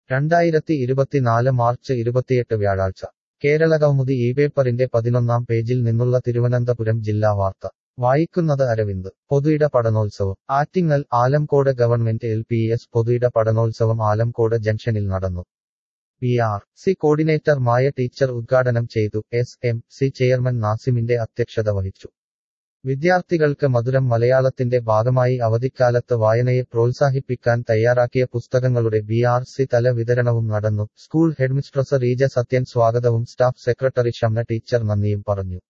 രണ്ടായിരത്തി ഇരുപത്തിനാല് മാർച്ച് ഇരുപത്തിയെട്ട് വ്യാഴാഴ്ച കേരള കൗമുദി ഈ പേപ്പറിന്റെ പതിനൊന്നാം പേജിൽ നിന്നുള്ള തിരുവനന്തപുരം ജില്ലാ വാർത്ത വായിക്കുന്നത് അരവിന്ദ് പൊതുയിട പഠനോത്സവം Attingal Alamcode government L P S പൊതുയിട പഠനോത്സവം ആലംകോട് ജംഗ്ഷനിൽ നടന്നു P R C coordinator Maya teacher ഉദ്ഘാടനം ചെയ്തു എസ് എം സി ചെയർമാൻ നാസിമിന്റെ അധ്യക്ഷത വഹിച്ചു വിദ്യാർത്ഥികൾക്ക് മധുരം മലയാളത്തിന്റെ ഭാഗമായി അവധിക്കാലത്ത് വായനയെ പ്രോത്സാഹിപ്പിക്കാൻ തയ്യാറാക്കിയ പുസ്തകങ്ങളുടെ ബി ആർ സി തല വിതരണവും നടന്നു സ്കൂൾ ഹെഡ്മിസ്ട്രസ് റീജ സത്യൻ സ്വാഗതവും സ്റ്റാഫ് സെക്രട്ടറി ഷംന ടീച്ചർ നന്ദിയും പറഞ്ഞു